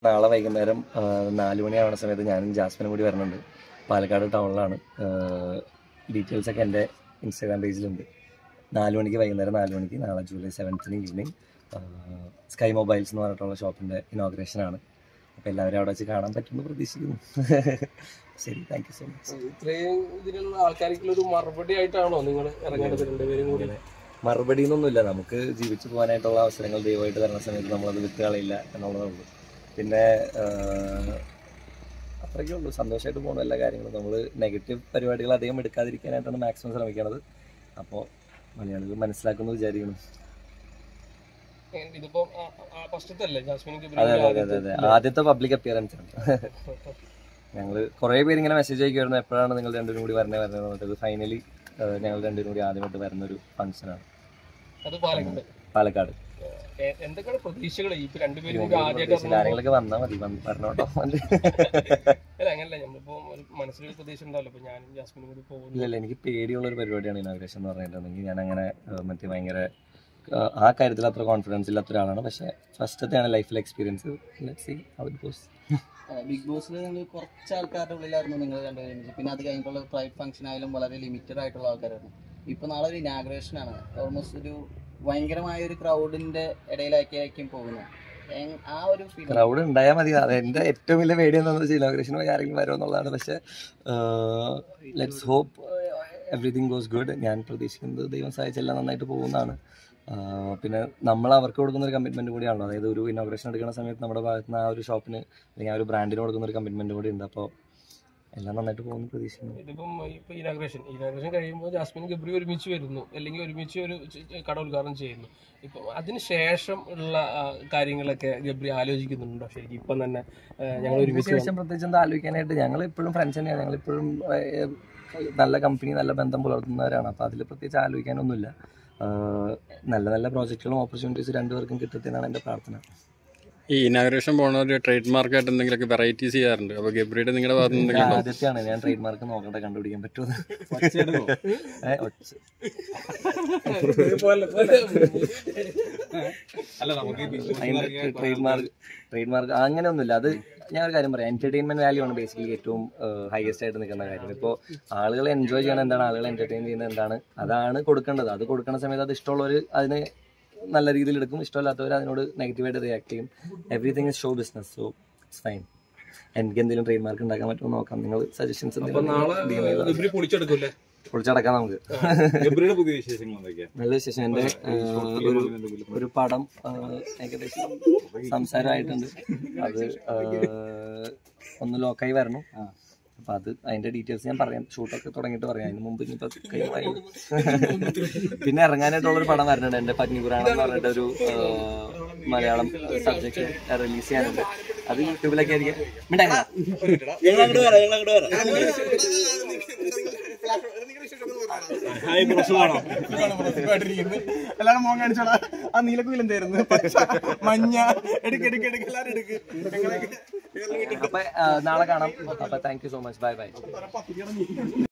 നാളെ വൈകുന്നേരം ആ, നാല് മണിയാവുന്ന സമയത്ത് ഞാനും ജാസ്മിനും കൂടി വരുന്നുണ്ട് പാലക്കാട് ടൗണിലാണ് ഡീറ്റെയിൽസ് ഒക്കെ എൻ്റെ ഇൻസ്റ്റാഗ്രാം പേജിലുണ്ട് നാല് മണിക്ക് വൈകുന്നേരം നാല് മണിക്ക് നാളെ ജൂലൈ സെവൻത്തിന് ഈവനിങ് സ്കൈ മൊബൈൽസ് എന്ന് പറഞ്ഞിട്ടുള്ള ഷോപ്പിൻ്റെ ഇനോഗ്രേഷനാണ് അപ്പോൾ എല്ലാവരും അവിടെ വെച്ച് കാണാൻ പറ്റുമെന്ന് പ്രതീക്ഷിക്കുന്നു ശരി താങ്ക് യു സോ മച്ച് ഇത്രയും ഇതിനുള്ള ആൾക്കാർക്കുള്ള ഒരു മറുപടി ആയിട്ടാണോ നിങ്ങൾ ഇറങ്ങേണ്ടത് രണ്ടുപേരും കൂടി മറുപടി എന്നൊന്നുമില്ല നമുക്ക് ജീവിച്ചു പോകാനായിട്ടുള്ള അവസരങ്ങൾ ദൈവമായിട്ട് തരുന്ന സമയത്ത് നമ്മളത് വിട്ട് കളയില്ല എന്നുള്ളതേ ഉള്ളൂ പിന്നെ ആഹ്, അത്രയ്ക്കേ ഉള്ളൂ സന്തോഷമായിട്ട് പോകുന്ന എല്ലാ കാര്യങ്ങളും നമ്മൾ നെഗറ്റീവ് പരിപാടികൾ അധികം എടുക്കാതിരിക്കാനായിട്ടാണ് മാക്സിമം ശ്രമിക്കുന്നത് അപ്പോൾ മലയാളികൾ മനസ്സിലാക്കുന്നു വിചാരിക്കുന്നു ഇതിപ്പോ ഫസ്റ്റത്തെ അല്ലേ ജാസ്മിൻ അതെ അതെ അതെ അതെ ആദ്യത്തെ പബ്ലിക് അപ്പിയറൻസ് ആണ് ഞങ്ങൾ കുറേ പേര് ഇങ്ങനെ മെസ്സേജ് അയക്കുമായിരുന്നു എപ്പോഴാണ് നിങ്ങൾ രണ്ടുപേരും കൂടി വരണേ വരണേ പറഞ്ഞിട്ട് ഫൈനലി ഞങ്ങൾ രണ്ടുപേരും കൂടി ആദ്യമായിട്ട് വരുന്നൊരു ഫംഗ്ഷനാണ് അത് പാലക്കാട് പാലക്കാട് എ- എന്തൊക്കെയാണ് പ്രതീക്ഷകൾ ഇപ്പൊ രണ്ടുപേരും കൂടി ആദ്യമായിട്ട് ഇറങ്ങുമ്പോ- ആരെങ്കിലൊക്കെ വന്നാൽ മതി വന്ന് പറഞ്ഞോട്ടോ അല്ല അങ്ങനല്ല നമ്മളിപ്പോ ഒരു മനസ്സിലൊരു പ്രതീക്ഷ ഉണ്ടാവല്ലോ ഇപ്പൊ ഞാനും ജാസ്മിനും കൂടി പോകുന്നു ഇല്ല ഇല്ല എനിക്ക് പേടിയുള്ള ഒരു പരിപാടിയാണ് ഇനോഗ്രേഷൻ എന്ന് പറഞ്ഞിട്ടുണ്ടെങ്കിൽ ഞാൻ അങ്ങനെ ഏഹ്, മറ്റേ ഭയങ്കര ഏഹ്, ആ കാര്യത്തിൽ അത്ര കോൺഫിഡൻസ് ഇല്ലാത്ത ഒരാളാണ് പക്ഷേ ഫസ്റ്റത്തെയാണ് ലൈഫിൽ experience let see how it goes big ബോസിൽ നിങ്ങൾ കുറച്ച് ആൾക്കാരുടെ ഉള്ളിലായിരുന്നു നിങ്ങൾ രണ്ടുപേരും പിന്നെ അത് കഴിഞ്ഞിട്ടുള്ള പ്രൈവറ്റ് ഫംഗ്ഷൻ ആയാലും വളരെ ലിമിറ്റഡ് ആയിട്ടുള്ള ആൾക്കാരായിരുന്നു ഇപ്പൊ നാളെ ഒരു ഇനാഗ്രേഷൻ ആണ് ഓൾമോസ്റ്റ് ഒരു ഭയങ്കരമായ ഒരു ക്രൗഡിന്റെ ഇടയിലാക്കിയായിരിക്കും പോകുന്നത് എങ്- ആ ഒരു ഫീൽ ക്രൗഡ് ഉണ്ടായാൽ മതി അത് എൻ്റെ ഏറ്റവും വലിയ പേടി എന്താണെന്ന് വെച്ചാൽ ഇനോഗ്രേഷൻ പോയി ആരെങ്കിലും വരുമെന്നുള്ളതാണ് പക്ഷേ let's hope everything goes good ഞാൻ പ്രതീക്ഷിക്കുന്നത് ദൈവം സഹായിച്ചെല്ലാം നന്നായിട്ട് പോകുന്നതാണ് ആഹ് പിന്നെ നമ്മൾ അവർക്ക് കൊടുക്കുന്ന ഒരു കമ്മിറ്റ്മെന്റ് കൂടിയാണല്ലോ അതായത് ഒരു ഇനോഗ്രേഷൻ എടുക്കുന്ന സമയത്ത് നമ്മുടെ ഭാഗത്ത് നിന്ന് ആ ഒരു ഷോപ്പിന് അല്ലെങ്കിൽ ആ ഒരു ബ്രാൻഡിന് കൊടുക്കുന്ന ഒരു കമ്മിറ്റ്മെന്റ് കൂടി ഉണ്ട് അപ്പോൾ എല്ലാം നന്നായിട്ട് പോകുന്നു പ്രതീക്ഷിക്കുന്നു ഇതിപ്പം ഇപ്പൊ ഇനാഗ്രേഷൻ ഇനാഗ്രേഷൻ കഴിയുമ്പോൾ ജാസ്മിൻ ഗബ്രി ഒരുമിച്ച് വരുന്നു അല്ലെങ്കിൽ ഒരുമിച്ച് ഒരു ച- ച- കട ഉദ്ഘാടനം ചെയ്യുന്നു ഇപ്പൊ അതിന് ശേഷം ഉള്ള ആ, കാര്യങ്ങളൊക്കെ ഗബ്രി ആലോചിക്കുന്നുണ്ടോ ശരിക്കും ഇപ്പം തന്നെ ആ, ഞങ്ങൾ ഒരുമിച്ച് ശേഷം പ്രത്യേകിച്ച് എന്താ ആലോചിക്കാനായിട്ട് ഞങ്ങൾ ഇപ്പോഴും ഫ്രണ്ട്സ് തന്നെയാണ് ഞങ്ങൾ ഇപ്പോഴും നല്ല കമ്പനി നല്ല ബന്ധം പുലർത്തുന്നവരാണ് അപ്പോൾ അതിൽ പ്രത്യേകിച്ച് ആലോചിക്കാനൊന്നുമില്ല ആഹ് നല്ല നല്ല പ്രോജക്റ്റുകളും ഓപ്പർച്യൂണിറ്റീസ് രണ്ടുപേർക്കും കിട്ടട്ടെ എന്നാണ് എൻ്റെ പ്രാർത്ഥന ഈ ഇനാഗ്രേഷൻ പോണ ഒരു ട്രേഡ് മാർക്ക് ആയിട്ട് എന്തെങ്കിലുമൊക്കെ വെറൈറ്റീസ് ചെയ്യാറുണ്ട് അപ്പൊ ഗബ്രിയുടെ നിങ്ങളുടെ ഭാഗത്ത് നിന്ന് എന്തെങ്കിലും ഉണ്ടോ? ആദ്യത്തെയാണ് ഞാൻ ട്രേഡ് മാർക്ക് നോക്കട്ടെ കണ്ടുപിടിക്കാൻ പറ്റുമോ ഏ, ഒച്ച. അതിന്റെ ട്രേഡ് മാർക്ക് ട്രേഡ് മാർക്ക് അങ്ങനെയൊന്നുമില്ല അത് ഞാൻ ഒരു കാര്യം പറയാം എന്റർടൈൻമെന്റ് വാല്യൂ ആണ് ബേസിക്കലി ഏറ്റവും ഹയസ്റ്റ് ആയിട്ട് നിൽക്കുന്ന കാര്യം ഇപ്പോൾ ആളുകൾ എൻജോയ് ചെയ്യണം എന്താണ് ആളുകൾ എന്റർടൈൻ ചെയ്യുന്നത് എന്താണ് അതാണ് കൊടുക്കേണ്ടത് അത് കൊടുക്കുന്ന സമയത്ത് അത് ഇഷ്ടമുള്ളവർ അതിന് നല്ല രീതിയിൽ എടുക്കും ഇഷ്ടമില്ലാത്തവർ അതിനോട് നെഗറ്റീവായിട്ട് റിയാക്ട് ചെയ്യും everything is show business so it's fine എനിക്ക് എന്തെങ്കിലും ട്രേഡ് മാർക്ക് ഉണ്ടാക്കാൻ പറ്റുമോ നോക്കാം നിങ്ങൾ സജഷൻസ് അപ്പൊ നാളെ ഗബ്രി പൊളിച്ചെടുക്കൂല്ലേ പൊളിച്ചടക്കാം നമുക്ക് ഗബ്രിയുടെ പുതിയ വിശേഷങ്ങൾ എന്തൊക്കെയാ നല്ല വിശേഷം എൻ്റെ ഒരു ഒരു പടം ആ, ഏകദേശം സംസാരമായിട്ടുണ്ട് അത് ആ, ഒന്ന് ലോക്കായി വരണം അപ്പൊ അത് അതിന്റെ ഡീറ്റെയിൽസ് ഞാൻ പറയാം ഷൂട്ടൊക്കെ തുടങ്ങിയിട്ട് പറയാം അതിന് മുമ്പ് ഇനിയിപ്പോ കൈമായി പിന്നെ ഇറങ്ങാനായിട്ടുള്ള ഒരു പടം വരുന്നുണ്ട് എന്റെ പത്നിപുരാണം എന്ന് പറഞ്ഞിട്ട് ഒരു ആ, മലയാളം സബ്ജക്ട് റിലീസ് ചെയ്യാനുണ്ട് അത് യൂട്യൂബിലൊക്കെ ആയിരിക്കും മിണ്ടായിരുന്നോ? ഹായ് പ്രശ്നമാണോ എല്ലാരും മോൻ കാണിച്ചോടാ ആ നീലക്കുയിൽ എന്തായിരുന്നു പച്ച മഞ്ഞ എടുക്ക് എടുക്ക് എടുക്ക് എല്ലാരും എടുക്ക് അപ്പൊ ആ, നാളെ കാണാം അപ്പൊ thank you so much bye by